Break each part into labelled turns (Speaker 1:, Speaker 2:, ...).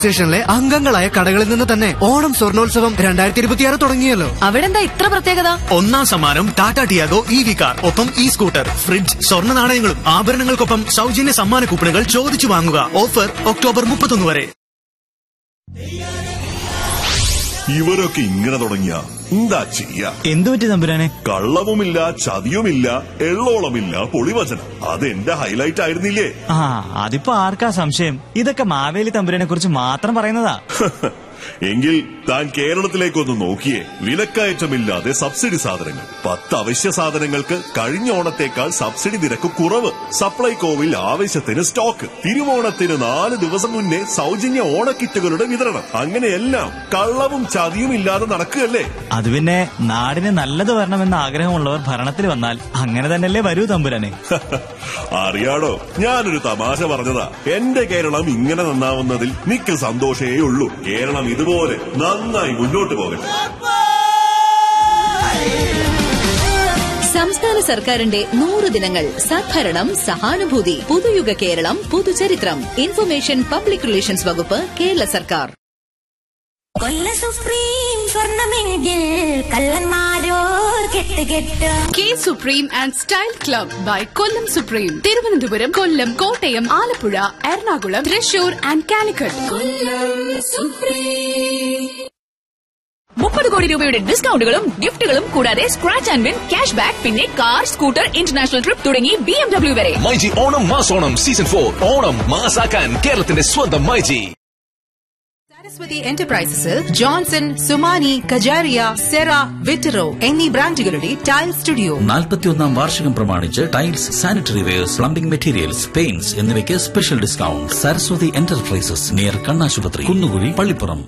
Speaker 1: സ്റ്റേഷനിലെ അംഗങ്ങളായ കടകളിൽ നിന്ന് തന്നെ ഓണം സ്വർണോത്സവം രണ്ടായിരത്തി ഇരുപത്തിയാറ് തുടങ്ങിയല്ലോ
Speaker 2: അവിടെ എന്താ ഇത്ര പ്രത്യേകത
Speaker 3: ഒന്നാം സമ്മാനം Tata Tiago E V car ഒപ്പം ഇ സ്കൂട്ടർ ഫ്രിഡ്ജ് സ്വർണ്ണ നാണയങ്ങളും ആഭരണങ്ങൾക്കൊപ്പം സൗജന്യ സമ്മാന കൂപ്പണുകൾ ചോദിച്ചു വാങ്ങുക ഓഫർ ഒക്ടോബർ മുപ്പത്തൊന്ന് വരെ
Speaker 4: ഇവരൊക്കെ ഇങ്ങനെ തുടങ്ങിയ എന്താ ചെയ്യ
Speaker 5: എന്തു പറ്റി തമ്പുരാനെ
Speaker 4: കള്ളവുമില്ല ചതിയുമില്ല എള്ളോളമില്ല പൊളിവചനം അത് എന്റെ ഹൈലൈറ്റ് ആയിരുന്നില്ലേ
Speaker 5: ആ അതിപ്പോ ആർക്കാ സംശയം ഇതൊക്കെ മാവേലി തമ്പുരാനെ കുറിച്ച് മാത്രം പറയുന്നതാ
Speaker 4: എങ്കിൽ താൻ കേരളത്തിലേക്കൊന്ന് നോക്കിയേ വിലക്കയറ്റമില്ലാതെ സബ്സിഡി സാധനങ്ങൾ പത്ത് അവശ്യ സാധനങ്ങൾക്ക് കഴിഞ്ഞ ഓണത്തേക്കാൾ സബ്സിഡി നിരക്ക് കുറവ് സപ്ലൈകോവിൽ ആവശ്യത്തിന് സ്റ്റോക്ക് തിരുവോണത്തിന് നാല് ദിവസം മുന്നേ സൗജന്യ ഓണക്കിറ്റുകളുടെ വിതരണം അങ്ങനെയെല്ലാം കള്ളവും ചതിയും ഇല്ലാതെ നടക്കുകയല്ലേ
Speaker 5: അത് പിന്നെ നാടിന് നല്ലത് വരണമെന്ന് ആഗ്രഹമുള്ളവർ ഭരണത്തിൽ വന്നാൽ അങ്ങനെ തന്നെയല്ലേ വരൂ തമ്പുരാനെ
Speaker 4: അറിയാടോ ഞാനൊരു തമാശ പറഞ്ഞതാ എന്റെ കേരളം ഇങ്ങനെ നന്നാവുന്നതിൽ മിക്ക സന്തോഷേ ഉള്ളൂ കേരളം ഇതുപോലെ നന്നായി മുന്നോട്ട് പോകട്ടെ
Speaker 2: സംസ്ഥാന സർക്കാരിന്റെ നൂറ് ദിനങ്ങൾ സദ്ഭരണം സഹാനുഭൂതി പുതുയുഗ കേരളം പുതുചരിത്രം ഇൻഫർമേഷൻ പബ്ലിക് റിലേഷൻസ് വകുപ്പ് കേരള സർക്കാർ
Speaker 6: കൊല്ല സുപ്രീം സ്വർണമെങ്കിൽ കള്ളന്മാരോർ കെട്ട് കെട്ട്
Speaker 7: K Supreme and Style Club by Kollam Supreme Thiruvananthapuram Kollam Kottayam Alappuzha Ernakulam Thrissur and Calicut
Speaker 2: മുപ്പത് കോടി രൂപയുടെ ഡിസ്കൗണ്ടുകളും ഗിഫ്റ്റുകളും കൂടാതെ scratch and win cash back പിന്നെ കാർ സ്കൂട്ടർ ഇന്റർനാഷണൽ ട്രിപ്പ് തുടങ്ങി ബി എം ഡബ്ല്യു വരെ
Speaker 8: മൈജി ഓണം മാസോണം സീസൺ ഫോർ ഓണം മാസാക്കാൻ കേരളത്തിന്റെ സ്വന്തം മൈജി
Speaker 9: സരസ്വതി എന്റർപ്രൈസസിൽ ജോൺസൺ സുമാനി കജാരിയ സെറ വിറ്ററോ എന്നീ ബ്രാൻഡുകളുടെ ടൈൽ സ്റ്റുഡിയോ
Speaker 10: നാൽപ്പത്തിയൊന്നാം വാർഷികം പ്രമാണിച്ച് tiles sanitary wares plumbing materials paints എന്നിവയ്ക്ക് special discount Saraswathi Enterprises near കണ്ണാശുപത്രി കുന്നുകുഴി പള്ളിപ്പുറം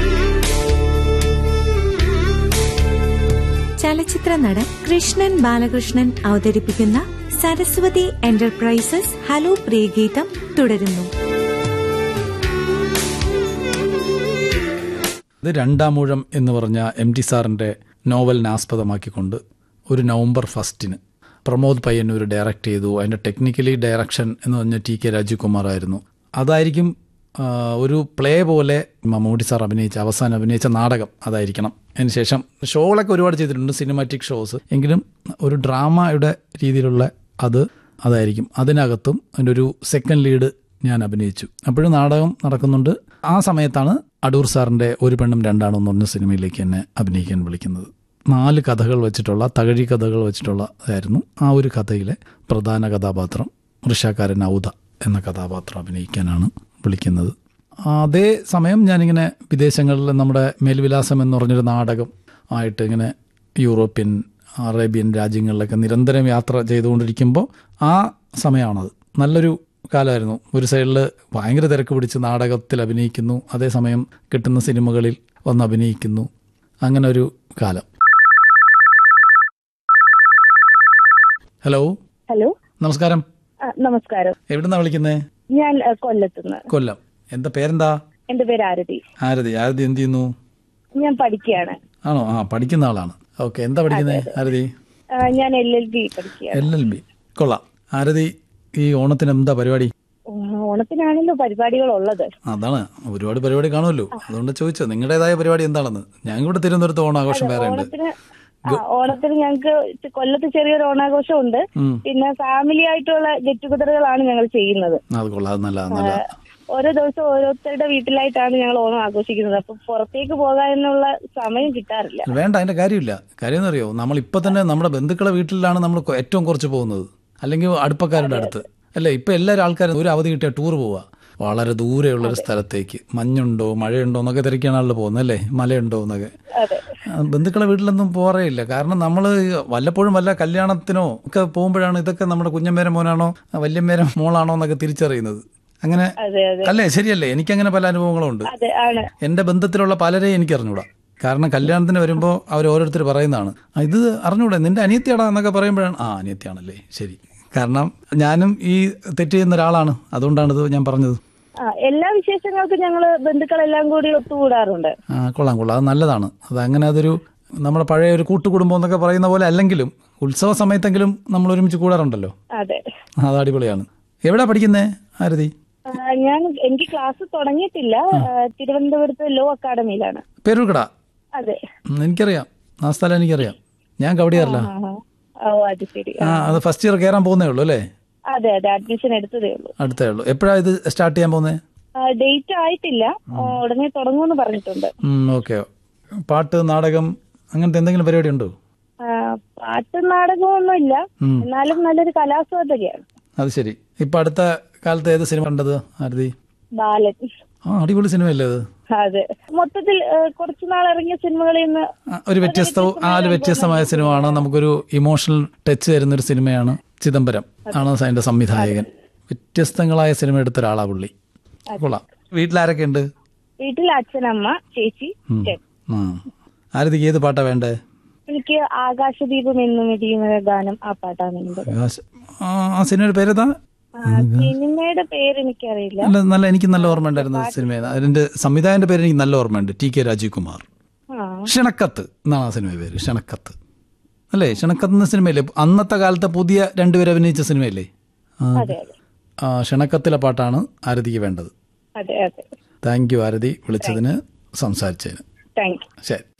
Speaker 11: ചലച്ചിത്ര നടൻ കൃഷ്ണൻ ബാലകൃഷ്ണൻ അവതരിപ്പിക്കുന്ന സരസ്വതി എന്റർപ്രൈസസ് ഹലോ പ്രിയഗീതം തുടരുന്നു
Speaker 12: ഇത് രണ്ടാമൂഴം എന്ന് പറഞ്ഞ എം ടി സാറിൻ്റെ നോവലിനെ ആസ്പദമാക്കിക്കൊണ്ട് ഒരു നവംബർ ഫസ്റ്റിന് പ്രമോദ് പയ്യന്നൂർ ഡയറക്റ്റ് ചെയ്തു അതിൻ്റെ ടെക്നിക്കലി ഡയറക്ഷൻ എന്ന് പറഞ്ഞ ടി കെ രാജീവ്കുമാർ ആയിരുന്നു അതായിരിക്കും ആ, ഒരു പ്ലേ പോലെ മമ്മൂട്ടി സാർ അഭിനയിച്ച അവസാനം അഭിനയിച്ച നാടകം അതായിരിക്കണം അതിനുശേഷം ഷോകളൊക്കെ ഒരുപാട് ചെയ്തിട്ടുണ്ട് സിനിമാറ്റിക് ഷോസ് എങ്കിലും ഒരു ഡ്രാമയുടെ രീതിയിലുള്ള അത് അതായിരിക്കും അതിനകത്തും അതിൻ്റെ ഒരു സെക്കൻഡ് ലീഡ് ഞാൻ അഭിനയിച്ചു അപ്പോഴും നാടകം നടക്കുന്നുണ്ട് ആ സമയത്താണ് അടൂർ സാറിൻ്റെ ഒരു പെണ്ണും രണ്ടാണും എന്ന് പറഞ്ഞ സിനിമയിലേക്ക് എന്നെ അഭിനയിക്കാൻ വിളിക്കുന്നത് നാല് കഥകൾ വെച്ചിട്ടുള്ള തകഴി കഥകൾ വെച്ചിട്ടുള്ള ആയിരുന്നു ആ ഒരു കഥയിലെ പ്രധാന കഥാപാത്രം വൃഷാക്കാരൻ ഔദ എന്ന കഥാപാത്രം അഭിനയിക്കാനാണ് വിളിക്കുന്നത് അതേ സമയം ഞാനിങ്ങനെ വിദേശങ്ങളിൽ നമ്മുടെ മേൽവിലാസം എന്ന് പറഞ്ഞൊരു നാടകം ആയിട്ട് ഇങ്ങനെ യൂറോപ്യൻ അറേബ്യൻ രാജ്യങ്ങളിലൊക്കെ നിരന്തരം യാത്ര ചെയ്തുകൊണ്ടിരിക്കുമ്പോൾ ആ സമയമാണത് നല്ലൊരു കാലമായിരുന്നു ഒരു സൈഡിൽ ഭയങ്കര തിരക്ക് പിടിച്ച് നാടകത്തിൽ അഭിനയിക്കുന്നു അതേസമയം കിട്ടുന്ന സിനിമകളിൽ വന്ന് അഭിനയിക്കുന്നു അങ്ങനെ ഒരു കാലം ഹലോ
Speaker 13: ഹലോ
Speaker 12: നമസ്കാരം
Speaker 13: ആ, നമസ്കാരം
Speaker 12: എവിടുന്നാ വിളിക്കുന്നേ
Speaker 13: ഞാൻ ആ, കൊല്ലത്തുനിന്ന്
Speaker 12: കൊല്ലം എന്താ പേരെന്താ
Speaker 13: എന്റെ പേര് ആരതി
Speaker 12: ആരതി ആരതി എന്ത് ചെയ്യുന്നു
Speaker 13: ഞാൻ പഠിക്കുകയാണ്
Speaker 12: ആണോ ആ പഠിക്കുന്ന ആളാണ് ഓക്കെ എന്താ പഠിക്കുന്നത് ആരതി
Speaker 13: ആ, ഞാൻ എൽ എൽ ബി പഠിക്കുകയാണ്
Speaker 12: എൽ എൽ ബി കൊള്ളാം ആരതി ഈ ഓണത്തിന് എന്താ പരിപാടി
Speaker 13: ഓ, ഓണത്തിനാണല്ലോ പരിപാടികൾ ഉള്ളത്
Speaker 12: അതാണ് ഒരുപാട് പരിപാടി കാണുമല്ലോ അതുകൊണ്ട് ചോദിച്ചോ നിങ്ങളുടേതായ പരിപാടി എന്താണെന്ന് ഞങ്ങൾ ഇവിടെ തിരുവനന്തപുരത്ത് ഓണാഘോഷം വേറെ ഉണ്ട്
Speaker 13: ഓണത്തിന് ആ, ഓണത്തിന് ഞങ്ങൾക്ക് കൊല്ലത്ത് ചെറിയൊരു ഓണാഘോഷം ഉണ്ട്
Speaker 12: ഉം.
Speaker 13: പിന്നെ ഫാമിലി ആയിട്ടുള്ള ഗെറ്റ് ടുഗദറുകളാണ് ഞങ്ങൾ ചെയ്യുന്നത്
Speaker 12: അത് കൊള്ളാം അത് നല്ലതാ നല്ല
Speaker 13: ഓരോ ദിവസം ഓരോരുത്തരുടെ വീട്ടിലായിട്ടാണ് ഞങ്ങൾ ഓണം ആഘോഷിക്കുന്നത് അപ്പൊ പുറത്തേക്ക് പോകാനുള്ള സമയം കിട്ടാറില്ല
Speaker 12: വേണ്ട അതിന്റെ കാര്യമില്ല കാര്യം എന്നറിയോ നമ്മൾ ഇപ്പൊ തന്നെ നമ്മുടെ ബന്ധുക്കളെ വീട്ടിലാണ് നമ്മൾ കൊ- ഏറ്റവും കുറച്ച് പോകുന്നത് അല്ലെങ്കിൽ അടുപ്പക്കാരുടെ അടുത്ത് അല്ലേ ഇപ്പൊ എല്ലാവരും ആൾക്കാരും ഒരു അവധി കിട്ടിയ ടൂർ പോവാ വളരെ ദൂരെയുള്ള ഒരു സ്ഥലത്തേക്ക് മഞ്ഞുണ്ടോ മഴയുണ്ടോ എന്നൊക്കെ തിരക്കാണല്ലോ പോകുന്നത് അല്ലേ മലയുണ്ടോ എന്നൊക്കെ
Speaker 13: അതെ
Speaker 12: ആ, ബന്ധുക്കളെ വീട്ടിലൊന്നും പോറേ ഇല്ല കാരണം നമ്മൾ വല്ലപ്പോഴും വല്ല കല്യാണത്തിനോ ഒക്കെ പോകുമ്പോഴാണ് ഇതൊക്കെ നമ്മുടെ കുഞ്ഞമ്മേരെ മോനാണോ വല്യമ്മേരെ മോളാണോ എന്നൊക്കെ തിരിച്ചറിയുന്നത് അങ്ങനെ
Speaker 13: അതെ അതെ
Speaker 12: അല്ലേ ശരിയല്ലേ എനിക്കങ്ങനെ പല അനുഭവങ്ങളും ഉണ്ട്
Speaker 13: അതെ ആണ്
Speaker 12: എൻ്റെ ബന്ധത്തിലുള്ള പലരെയും എനിക്ക് അറിഞ്ഞൂടാ കാരണം കല്യാണത്തിന് വരുമ്പോൾ അവർ ഓരോരുത്തർ പറയുന്നതാണ് "ആ, ഇത് അറിഞ്ഞൂടെ നിന്റെ അനിയത്തിയാടാ എന്നൊക്കെ പറയുമ്പോഴാണ് ആ അനിയത്തിയാണല്ലേ ശരി കാരണം ഞാനും ഈ തെറ്റ് ചെയ്യുന്ന ഒരാളാണ് അതുകൊണ്ടാണ് ഇത് ഞാൻ പറഞ്ഞത്
Speaker 13: ആ എല്ലാ വിശേഷങ്ങൾക്കും ഞങ്ങള് ബന്ധുക്കളെല്ലാം കൂടി ഒത്തുകൂടാറുണ്ട്
Speaker 12: ആ കൊള്ളാം കൊള്ളാം അത് നല്ലതാണ് അത് അങ്ങനെ അതൊരു നമ്മുടെ പഴയ ഒരു കൂട്ടുകുടുംബം എന്നൊക്കെ പറയുന്ന പോലെ അല്ലെങ്കിലും ഉത്സവ സമയത്തെങ്കിലും നമ്മൾ ഒരുമിച്ച് കൂടാറുണ്ടല്ലോ
Speaker 13: അതെ
Speaker 12: അത് അടിപൊളിയാണ് എവിടാ പഠിക്കുന്നേ ആരതി
Speaker 13: ആ, ഞാൻ എനിക്ക് ക്ലാസ് തുടങ്ങിയിട്ടില്ല ആ, തിരുവനന്തപുരത്ത് ലോ അക്കാഡമിയിലാണ്
Speaker 12: പേരൂർക്കട
Speaker 13: അതെ
Speaker 12: ഉം, എനിക്കറിയാം ആ സ്ഥലം എനിക്കറിയാം ഞാൻ കവടിയാറില്ല
Speaker 13: ആ, ആ. ഓ അത് ശരി
Speaker 12: ആ അത് ഫസ്റ്റ് ഇയർ കയറാൻ പോകുന്നേ ഉള്ളൂ അല്ലേ
Speaker 13: അതെ അതെ അഡ്മിഷൻ എടുത്തതേ ഉള്ളൂ
Speaker 12: അടുത്തേ ഉള്ളൂ എപ്പോഴാണ് ഇത് സ്റ്റാർട്ട് ചെയ്യാൻ പോകുന്നത്
Speaker 13: ഡേറ്റ് ആയിട്ടില്ല ആ, ഉടനെ തുടങ്ങുമെന്ന് പറഞ്ഞിട്ടുണ്ട്
Speaker 12: ഓക്കെ പാട്ട് നാടകം അങ്ങനത്തെ എന്തെങ്കിലും പരിപാടി ഉണ്ടോ
Speaker 13: ആ, പാട്ടും നാടകമൊന്നും ഇല്ല
Speaker 12: ഉം.
Speaker 13: എന്നാലും നല്ലൊരു കലാസ്വാദകയാണ്
Speaker 12: അത് ശരി ഇപ്പൊ അടുത്ത കാലത്ത് ഏത് സിനിമ കണ്ടത് ആരതി
Speaker 13: ബാലൻ
Speaker 12: ആ അടിപൊളി സിനിമയല്ലേ അത്
Speaker 13: അതെ മൊത്തത്തിൽ ആ, കുറച്ചു നാൾ ഇറങ്ങിയ സിനിമകളിൽ നിന്ന്
Speaker 12: ആ, ഒരു വ്യത്യസ്തവും ആ ഒരു വ്യത്യസ്തമായ സിനിമയാണ് നമുക്കൊരു ഇമോഷണൽ ടച്ച് തരുന്ന ഒരു സിനിമയാണ് ചിദംബരം ആണ് അതിന്റെ സംവിധായകൻ വ്യത്യസ്തങ്ങളായ സിനിമ എടുത്ത ഒരാളാ പുള്ളി കൊള്ളാം വീട്ടിലാരൊക്കെ ഉണ്ട്
Speaker 13: വീട്ടിൽ അച്ഛനമ്മ ചേച്ചി ചേട്ടൻ
Speaker 12: ആ ആരതിക്ക് ഏത് പാട്ടാ വേണ്ടേ
Speaker 13: എനിക്ക് ആകാശദീപം എന്നും ഇടിയുന്ന ഗാനം ആ പാട്ടാണ് എന്റെ
Speaker 12: ആകാശ- ആ ആ സിനിമയുടെ പേരേതാ
Speaker 13: ആ, സിനിമയുടെ പേര് എനിക്കറിയില്ല
Speaker 12: നല്ല നല്ല എനിക്ക് നല്ല ഓർമ്മ ഉണ്ടായിരുന്നു സിനിമ അതിന്റെ സംവിധായകന്റെ പേര് എനിക്ക് നല്ല ഓർമ്മയുണ്ട് ടി കെ രാജീവ് കുമാർ
Speaker 13: ആ
Speaker 12: ക്ഷണക്കത്ത് എന്നാണ് ആ സിനിമ പേര് ക്ഷണക്കത്ത് അല്ലേ ക്ഷണക്കത്ത് എന്ന സിനിമയല്ലേ അന്നത്തെ കാലത്തെ പുതിയ രണ്ടുപേർ അഭിനയിച്ച സിനിമയല്ലേ ആ,
Speaker 13: അതെ അതെ
Speaker 12: ആ, ക്ഷണക്കത്തിലെ പാട്ടാണ് ആരതിക്ക് വേണ്ടത്
Speaker 13: അതെ അതെ
Speaker 12: താങ്ക് യു ആരതി വിളിച്ചതിന് സംസാരിച്ചതിന്
Speaker 13: താങ്ക് യു
Speaker 12: ശരി